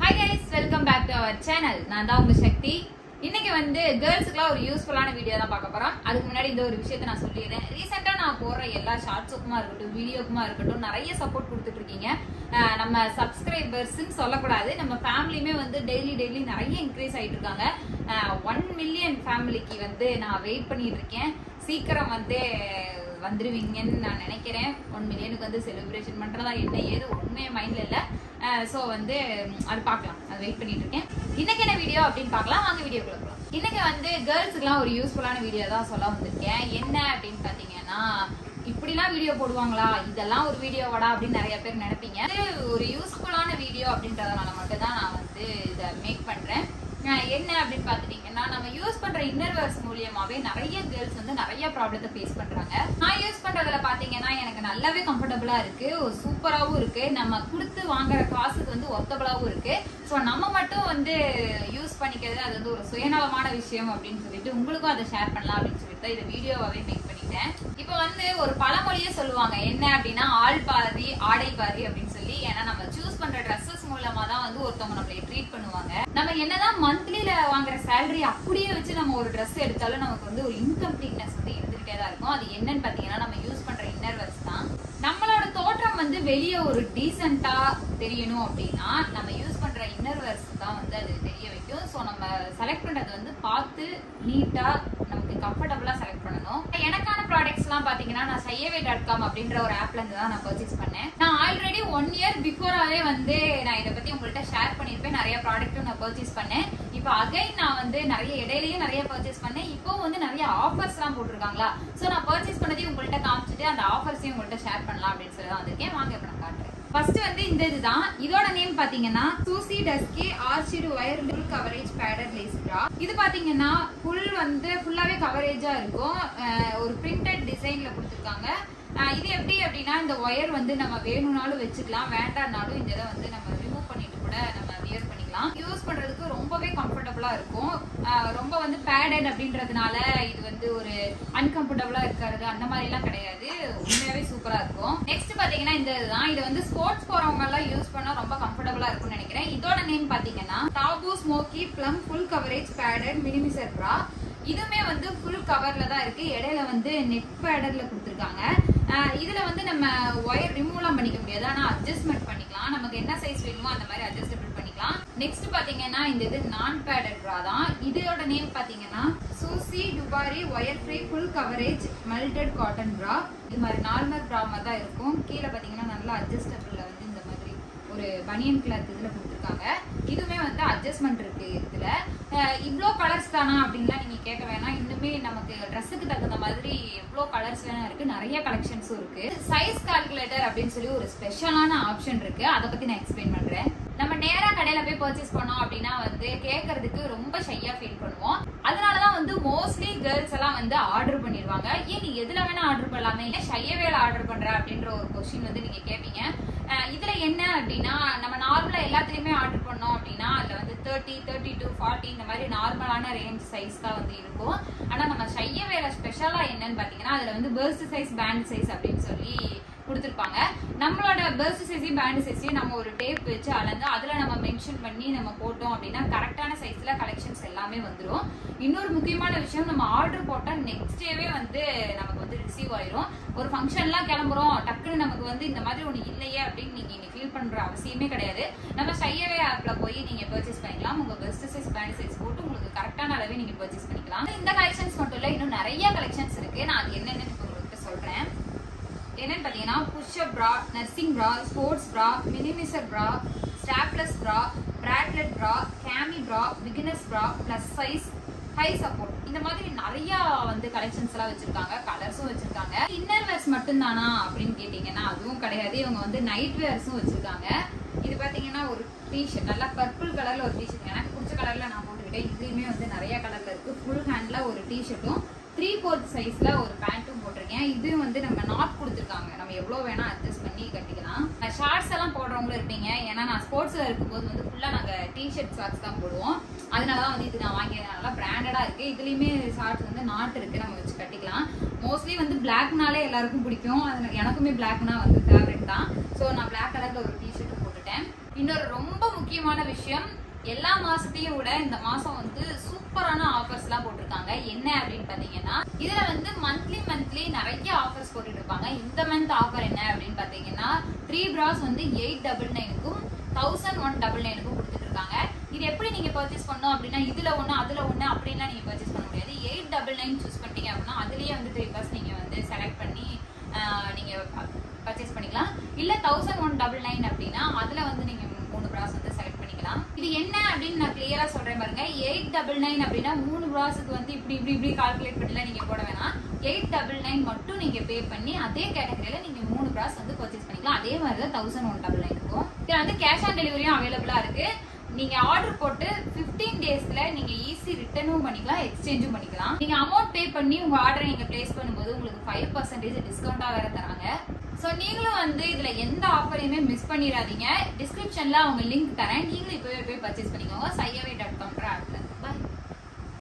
hi guys welcome back to our channel நான் தான் உங்க சக்தி இன்னைக்கு வந்து கேர்ள்ஸுக்குலாம் ஒரு யூஸ்ஃபுல்லான வீடியோ தான் பார்க்க போறோம் அதுக்கு முன்னாடி இந்த ஒரு விஷயத்தை நான் சொல்லிடுறேன் ரீசெண்டா நான் போடுற எல்லா ஷார்ட்ஸுக்குமா இருக்கட்டும் வீடியோக்குமா இருக்கட்டும் நிறைய சப்போர்ட் கொடுத்துட்டு இருக்கீங்க அஹ் நம்ம சப்ஸ்கிரைபர்ஸ்ன்னு சொல்லக்கூடாது நம்ம ஃபேமிலியுமே வந்து டெய்லி டெய்லி நிறைய இன்க்ரீஸ் ஆயிட்டு இருக்காங்க ஒன் மில்லியன் ஃபேமிலிக்கு வந்து நான் வெயிட் பண்ணிட்டு இருக்கேன் சீக்கிரம் வந்து வந்துருவீங்கன்னு நான் நினைக்கிறேன் ஒன் மில்லியனுக்கு வந்து செலிப்ரேஷன் பண்றதா என்ன ஏது உண்மையை மைண்ட்ல இல்ல ஸோ வந்து ம், அது பார்க்கலாம் அது வெயிட் பண்ணிட்டு இருக்கேன் இன்னைக்கு என்ன வீடியோ அப்படின்னு பார்க்கலாம் வாங்க வீடியோக்குள்ள போகலாம் இன்னைக்கு வந்து கேர்ள்ஸுக்குலாம் ஒரு யூஸ்ஃபுல்லான வீடியோ தான் சொல்ல வந்திருக்கேன் என்ன அப்படின்னு பார்த்தீங்கன்னா இப்படிலாம் வீடியோ போடுவாங்களா இதெல்லாம் ஒரு வீடியோவாடா அப்படின்னு நிறைய பேர் நினைப்பீங்க இது ஒரு யூஸ்ஃபுல்லான வீடியோ அப்படின்றதுனால மட்டும் தான் நான் வந்து இதை மேக் பண்றேன் அஹ் என்ன அப்படின்னு பாத்துட்டீங்கன்னா நம்ம யூஸ் பண்ற இன்னர்வேர்ஸ் மூலியமாவே நிறைய கேர்ள்ஸ் வந்து நிறைய ப்ராப்ளத்தை ஃபேஸ் பண்றாங்க நான் யூஸ் பண்றதுல பாத்தீங்கன்னா எனக்கு நல்லாவே கம்ஃபர்டபுளா இருக்கு சூப்பராவும் இருக்கு நம்ம கொடுத்து வாங்குற காசுக்கு வந்து ஒத்தபலாவும் இருக்கு ஸோ நம்ம மட்டும் வந்து யூஸ் பண்ணிக்கிறது அது வந்து ஒரு சுயநலமான விஷயம் அப்படின்னு சொல்லிட்டு உங்களுக்கும் அதை ஷேர் பண்ணலாம் அப்படின்னு சொல்லிட்டு தான் இதை வீடியோவாவே மேக் பண்ணிட்டேன் இப்போ வந்து ஒரு பழமொழியே சொல்லுவாங்க என்ன அப்படின்னா ஆள் பாதி ஆடை பாதி அப்படின்னு சொல்லி ஏன்னா நம்ம சூஸ் பண்ற ட்ரெஸ்ஸஸ் மூலமா தான் வந்து ஒருத்தவங்க நம்மளை ட்ரீட் பண்ணுவாங்க நம்ம என்னதான் மந்த்லில வாங்குற சேலரி அப்படியே வச்சு நம்ம ஒரு Dress எடுத்தாலும் நமக்கு வந்து ஒரு இன்கம்ப்ளீட்னஸ் வந்து இருந்துகிட்டே தான் இருக்கும் அது என்னன்னு பாத்தீங்கன்னா நம்ம யூஸ் பண்ற இன்னர்வெஸ் தான் நம்மளோட தோற்றம் வந்து வெளியே ஒரு டீசெண்டா தெரியணும் அப்படின்னா நம்ம யூஸ் பண்ற இன்னர்வேர்ஸ் தான் வந்து அது தெரிய வைக்கும் ஸோ நம்ம செலக்ட் பண்றது வந்து பார்த்து நீட்டா நமக்கு கம்ஃபர்டபுளா செலக்ட் பண்ணணும் எனக்கான ப்ராடக்ட்ஸ் எல்லாம் பாத்தீங்கன்னா நான் சையவே டாட் காம் அப்படின்ற ஒரு ஆப்ல இருந்து தான் நான் பர்ச்சேஸ் பண்ணேன் நான் ஆல்ரெடி ஒன் இயர் பிஃபோராவே வந்து நான் இதை பத்தி உங்கள்கிட்ட ஷேர் பண்ணிருப்பேன் நிறைய ப்ராடக்ட்டும் நான் பர்ச்சேஸ் பண்ணேன் இப்போ அகைன் நான் வந்து நிறைய இடையிலயே நிறைய பர்ச்சேஸ் பண்ணேன் இப்போ வந்து நிறைய ஆஃபர்ஸ் எல்லாம் போட்டிருக்காங்களா ஸோ நான் பர்ச்சேஸ் பண்ணதையும் உங்கள்கிட்ட காமிச்சிட்டு அந்த ஆஃபர்ஸையும் உங்கள்கிட்ட ஷேர் பண்ணலாம் அப்படின்னு சொல்லி தான் வந்திருக்கேன் வாங்க இப்போ நான் காட்டுறேன் ஃபர்ஸ்ட் வந்து இந்த இதுதான் இதோட நேம் பாத்தீங்கன்னா சூசி dusky orchid wire full coverage padded lace bra இது பாத்தீங்கன்னா ஃபுல் வந்து ஃபுல்லாவே கவரேஜா இருக்கும் அஹ் ஒரு பிரிண்டட் டிசைன்ல கொடுத்துருக்காங்க அஹ் இது எப்படி அப்படின்னா இந்த ஒயர் வந்து நம்ம வேணும்னாலும் வச்சுக்கலாம் வேண்டாம்னாலும் இந்த இதை வந்து நம்ம ரிமூவ் பண்ணிட்டு கூட நம்ம வியர் பண்ணிக்கலாம் யூஸ் பண்றதுக்கு ரொம்பவே கம்ஃபர்டபுளா இருக்கும் அஹ் ரொம்ப வந்து பேடட் அப்படின்றதுனால இது வந்து ஒரு அன்கம்ஃபர்டபுளா இருக்கிறது அந்த மாதிரி எல்லாம் கிடையாது உண்மையாவே சூப்பரா இருக்கும் நெக்ஸ்ட் பாத்தீங்கன்னா இந்த இதுதான் இது வந்து ஸ்போர்ட்ஸ் போறவங்க எல்லாம் யூஸ் பண்ணா ரொம்ப கம்ஃபர்டபுளா இருக்கும்னு நினைக்கிறேன் இதோட நேம் பாத்தீங்கன்னா டாபு smoky plum full coverage padded minimiser bra இதுவுமே வந்து ஃபுல் கவர்ல தான் இருக்கு இடையில வந்து நெட் பேடர்ல கொடுத்துருக்காங்க ஆஹ் இதுல வந்து நம்ம ஒயர் ரிமூவ்லாம் பண்ணிக்க முடியாது ஆனா அட்ஜஸ்ட்மெண்ட் பண்ணிக்கலாம் நமக்கு என்ன சைஸ் வேணுமோ அந்த மாதிரி அட்ஜஸ்டபிள் பண்ணிக்கலாம் நெக்ஸ்ட் பாத்தீங்கன்னா இந்த இது நான் பேடட் bra தான் இதோட நேம் பாத்தீங்கன்னா சூசி டுபாரி wire free full coverage melted cotton bra இது மாதிரி நார்மல் bra மாதிரி தான் இருக்கும் கீழே பாத்தீங்கன்னா நல்லா அட்ஜஸ்டபிள்ல வந்து இந்த மாதிரி ஒரு பனியன் கிளாத் இதுல கொடுத்துருக்காங்க இதுவுமே வந்து அட்ஜஸ்ட்மெண்ட் இருக்கு இதுல அஹ் இவ்ளோ கலர்ஸ் தானா அப்படின்லாம் நீங்க கேட்க வேணாம் இன்னுமே நமக்கு ட்ரெஸ்ஸுக்கு தகுந்த மாதிரி எவ்வளோ கலர்ஸ் வேணா இருக்கு நிறைய கலெக்ஷன்ஸும் இருக்கு சைஸ் கால்குலேட்டர் அப்படின்னு சொல்லி ஒரு ஸ்பெஷலான ஆப்ஷன் இருக்கு அதை பத்தி நான் எக்ஸ்பிளைன் பண்றேன் நம்ம நேரா கடையில போய் பர்ச்சேஸ் பண்ணோம் அப்படின்னா வந்து கேட்கறதுக்கு ரொம்ப ஷையா ஃபீல் பண்ணுவோம் அதனாலதான் வந்து மோஸ்ட்லி கேர்ள்ஸ் எல்லாம் வந்து ஆர்டர் பண்ணிடுவாங்க ஏன் நீ எதுல வேணா ஆர்டர் பண்ணலாமே ஏன் ஷையவேல ஆர்டர் பண்ற அப்படின்ற ஒரு கொஸ்டின் வந்து நீங்க கேட்பீங்க அஹ் இதுல என்ன அப்படின்னா நம்ம நார்மலா எல்லாத்துலயுமே ஆர்டர் பண்ணோம் அப்படின்னா அதுல வந்து தேர்ட்டி தேர்ட்டி டு ஃபார்ட்டி இந்த மாதிரி நார்மலான ரேஞ்ச் சைஸ் தான் வந்து இருக்கும் ஆனா நம்ம ஷைய வேலை ஸ்பெஷலா என்னன்னு பாத்தீங்கன்னா அதுல வந்து பெர்ஸ்ட் சைஸ் பேண்ட் சைஸ் அப்படின்னு சொல்லி கொடுத்துருப்பாங்க நம்மளோட பெர்ஸ்ட் சைஸையும் பேண்ட் சைஸையும் நம்ம ஒரு டேப் வச்சு அளந்து அதுல நம்ம மென்ஷன் பண்ணி நம்ம போட்டோம் அப்படின்னா கரெக்டான சைஸ்ல கலெக்ஷன்ஸ் எல்லாமே வந்துரும் இன்னொரு முக்கியமான விஷயம் நம்ம ஆர்டர் போட்டா நெக்ஸ்ட் டேவே வந்து நமக்கு வந்து ரிசீவ் ஆயிரும் ஒரு ஃபங்க்ஷன்லாம் கிளம்புறோம் டக்குன்னு நமக்கு வந்து இந்த மாதிரி ஒண்ணு இல்லையே அப்படின்னு நீங்க இங்க ஃபீல் பண்ற அவசியமே கிடையாது நம்ம ஷையவே ஆப்ல போய் நீங்க பர்ச்சேஸ் பண்ணிக்கலாம் உங்க பெஸ்ட் சைஸ் பேண்ட் சைஸ் போட்டு உங்களுக்கு கரெக்டான அளவே நீங்க பர்ச்சேஸ் பண்ணிக்கலாம் இந்த கலெக்ஷன்ஸ் மட்டும் இல்ல இன்னும் நிறைய கலெக்ஷன்ஸ் இருக்கு நான் அது என்னென்னு இப்ப உங்களுக்கு சொல்றேன் என்னன்னு பாத்தீங்கன்னா push up bra nursing bra sports bra minimiser bra strapless bra bralette bra cami bra beginners bra plus size high support இந்த மாதிரி நிறைய வந்து கலெக்ஷன்ஸ் எல்லாம் வச்சிருக்காங்க கலர்ஸும் வச்சிருக்காங்க இன்னர் வேர்ஸ் மட்டும்தானா அப்படின்னு கேட்டீங்கன்னா அதுவும் கிடையாது இவங்க வந்து நைட் வேர்ஸும் வச்சிருக்காங்க இது பாத்தீங்கன்னா ஒரு டிஷர்ட் நல்லா பர்பிள் கலர்ல ஒரு டிஷர்ட் எனக்கு பிடிச்ச கலர்ல நான் போட்டுக்கிட்டேன் இதுலயுமே வந்து நிறைய கலர்ல இருக்கு ஃபுல் ஹேண்ட்ல ஒரு டிஷர்ட்டும் த்ரீ ஃபோர்த் சைஸ்ல ஒரு பேண்ட்டும் போட்டிருக்கேன் இதுவும் வந்து நம்ம நாட் கொடுத்துருக்காங்க நம்ம எவ்வளவு வேணா அட்ஜஸ்ட் பண்ணி கட்டிக்கலாம் ஷார்ட்ஸ் எல்லாம் போடுறவங்களும் இருப்பீங்க ஏன்னா நான் ஸ்போர்ட்ஸ்ல இருக்கும்போது வந்து ஃபுல்லா நாங்க டிஷர்ட் ஷார்ட்ஸ் தான் போடுவோம் அதனாலதான் வந்து இது நான் வாங்கியது நல்லா பிராண்டடா இருக்கு இதுலயுமே ஷார்ட்ஸ் வந்து நாட் இருக்கு நம்ம வச்சு கட்டிக்கலாம் மோஸ்ட்லி வந்து பிளாக்னாலே எல்லாருக்கும் பிடிக்கும் அது எனக்குமே பிளாக்னா வந்து ஃபேவரட் தான் ஸோ நான் பிளாக் கலர்ல ஒரு டிஷர்ட் போட்டுட்டேன் இன்னொரு ரொம்ப முக்கியமான விஷயம் எல்லா மாசத்தையும் விட இந்த மாசம் வந்து சூப்பரான ஆஃபர்ஸ் எல்லாம் போட்டிருக்காங்க என்ன அப்படின்னு பாத்தீங்கன்னா இதுல வந்து மந்த்லி மந்த்லி நிறைய ஆஃபர்ஸ் போட்டுட்டு இருப்பாங்க இந்த மந்த் ஆஃபர் என்ன அப்படின்னு பாத்தீங்கன்னா த்ரீ பிராஸ் வந்து எயிட் டபுள் நைனுக்கும் தௌசண்ட் ஒன் டபுள் நைனுக்கும் கொடுத்துட்டு இருக்காங்க இது எப்படி நீங்க பர்ச்சேஸ் பண்ணணும் அப்படின்னா இதுல ஒண்ணு அதுல ஒண்ணு அப்படின்லாம் நீங்க பர்ச்சேஸ் பண்ண முடியாது எயிட் டபுள் நைன் சூஸ் பண்ணிட்டீங்க அப்படின்னா அதுலயே வந்து த்ரீ பிராஸ் நீங்க வந்து செலக்ட் பண்ணி ஆஹ், நீங்க பர்ச்சேஸ் பண்ணிக்கலாம் இல்ல தௌசண்ட் ஒன் டபுள் நைன் அப்படின்னா அதுல வந்து நீங்க மூணு பிராஸ் வந்து செலக்ட் பண்ணிக்கலாம் இது என்ன அப்படின்னு நான் கிளியரா சொல்றேன் பாருங்க எயிட் டபுள் நைன் அப்படின்னா மூணு பிராஸுக்கு வந்து இப்படி இப்படி இப்படி கால்குலேட் பண்ணிலாம் நீங்க போட வேணாம் எயிட் டபுள் நைன் மட்டும் நீங்க பே பண்ணி அதே கேட்டகரியில நீங்க மூணு பிராஸ் வந்து பர்ச்சேஸ் பண்ணிக்கலாம் அதே மாதிரி தான் தௌசண்ட் ஒன் டபுள் நைன் இருக்கும் இது வந்து கேஷ் ஆன் டெலிவரியும் அவைலபிளா இருக்கு நீங்க ஆர்டர் போட்டு 15 டேஸ்ல நீங்க ஈஸி ரிட்டர்னும் பண்ணிக்கலாம் எக்ஸ்சேஞ்சும் பண்ணிக்கலாம் நீங்க அமௌண்ட் பே பண்ணி உங்க ஆர்டரை நீங்க பிளேஸ் பண்ணும்போது உங்களுக்கு ஃபைவ் பர்சன்டேஜ் டிஸ்கவுண்டா வேற தராங்க சோ நீங்களும் வந்து இதுல எந்த ஆஃபரையுமே மிஸ் பண்ணிடாதீங்க டிஸ்கிரிப்ஷன்ல அவங்க லிங்க் தரேன் நீங்களும் இப்பவே போய் பர்ச்சேஸ் பண்ணிக்கோங்க